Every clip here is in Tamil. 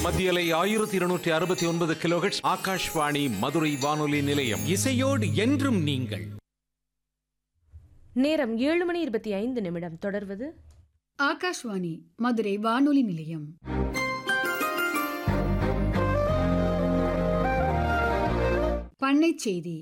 மத்தியலை ஆயிரத்தி இருநூற்றி அறுபத்தி ஒன்பது கிலோஹெட்ஸ் ஆகாஷ்வாணி மதுரை வானொலி நிலையம் இசையோடு என்றும் நீங்கள் நேரம் ஏழு மணி இருபத்தி ஐந்து நிமிடம் தொடர்வது ஆகாஷ்வாணி மதுரை வானொலி நிலையம் பண்ணைச் செய்தி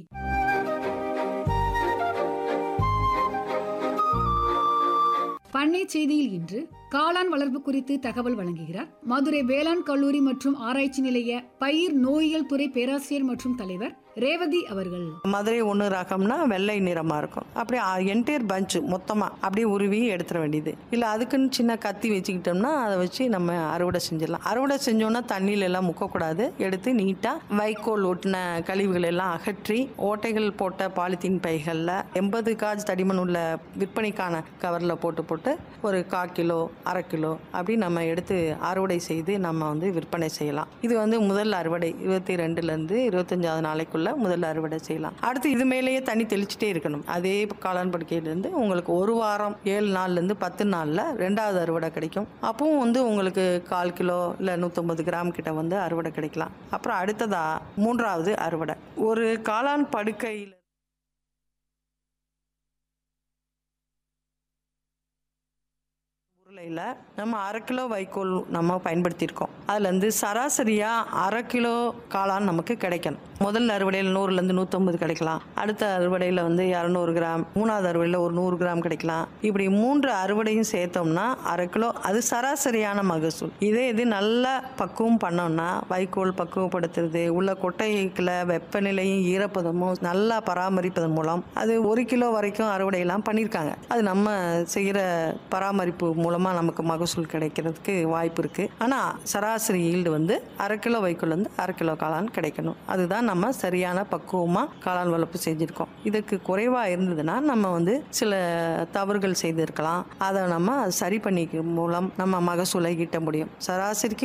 பண்ணைச் செய்தியில் இன்று காளான் வளர்ப்பு குறித்து தகவல் வழங்குகிறார் மதுரை வேளாண் கல்லூரி மற்றும் ஆராய்ச்சி நிலைய பயிர் நோயியல் துறை பேராசிரியர் மற்றும் தலைவர் ரேவதி அவர்கள் மதுரை ஒன்று ரகம்னா வெள்ளை நிறமாக இருக்கும் அப்படியே என்டையர் பஞ்சு மொத்தமாக அப்படியே உருவி எடுத்துட வேண்டியது இல்லை அதுக்குன்னு சின்ன கத்தி வச்சுக்கிட்டோம்னா அதை வச்சு நம்ம அறுவடை செஞ்சிடலாம் அறுவடை செஞ்சோம்னா தண்ணியில எல்லாம் முக்கக்கூடாது எடுத்து நீட்டாக வைக்கோல் ஒட்டின கழிவுகள் எல்லாம் அகற்றி ஓட்டைகள் போட்ட பாலித்தீன் பைகளில் எண்பது காஜ் தடிமன் உள்ள விற்பனைக்கான கவரில் போட்டு போட்டு ஒரு கா கிலோ அரை கிலோ அப்படி நம்ம எடுத்து அறுவடை செய்து நம்ம வந்து விற்பனை செய்யலாம் இது வந்து முதல் அறுவடை இருபத்தி ரெண்டுலேருந்து இருபத்தஞ்சாவது நாளைக்குள்ள முதல் அறுவடை செய்யலாம் அடுத்து இது மேலேயே தண்ணி தெளிச்சிட்டே இருக்கணும் அதே காளான் படுக்கையிலேருந்து உங்களுக்கு ஒரு வாரம் ஏழு நாள்லேருந்து பத்து நாளில் ரெண்டாவது அறுவடை கிடைக்கும் அப்பவும் வந்து உங்களுக்கு கால் கிலோ இல்லை நூற்றம்பது கிராம் கிட்ட வந்து அறுவடை கிடைக்கலாம் அப்புறம் அடுத்ததா மூன்றாவது அறுவடை ஒரு காளான் படுக்கையில் உருளையில் நம்ம அரை கிலோ வைக்கோல் நம்ம பயன்படுத்தியிருக்கோம் அதுலேருந்து சராசரியாக அரை கிலோ காளான் நமக்கு கிடைக்கணும் முதல் அறுவடையில் நூறுலேருந்து நூற்றம்பது கிடைக்கலாம் அடுத்த அறுவடையில் வந்து இரநூறு கிராம் மூணாவது அறுவடையில் ஒரு நூறு கிராம் கிடைக்கலாம் இப்படி மூன்று அறுவடையும் சேர்த்தோம்னா அரை கிலோ அது சராசரியான மகசூல் இதே இது நல்லா பக்குவம் பண்ணோம்னா வைக்கோல் பக்குவப்படுத்துறது உள்ள கொட்டைக்குள்ள வெப்பநிலையும் ஈரப்பதமும் நல்லா பராமரிப்பதன் மூலம் அது ஒரு கிலோ வரைக்கும் அறுவடையெல்லாம் பண்ணியிருக்காங்க அது நம்ம செய்கிற பராமரிப்பு மூலமாக நமக்கு மகசூல் கிடைக்கிறதுக்கு வாய்ப்பு இருக்குது ஆனால் சராசரி ஈல்டு வந்து அரை கிலோ வைக்கோல் வந்து அரை கிலோ காளான் கிடைக்கணும் அதுதான் நம்ம சரியான பக்குவமாக காளான் வளர்ப்பு செஞ்சுருக்கோம் இதுக்கு குறைவாக இருந்ததுன்னா நம்ம வந்து சில தவறுகள் செய்திருக்கலாம் அதை நம்ம சரி பண்ணிக்க மூலம் நம்ம மகசூலை ஈட்ட முடியும் சராசரிக்கு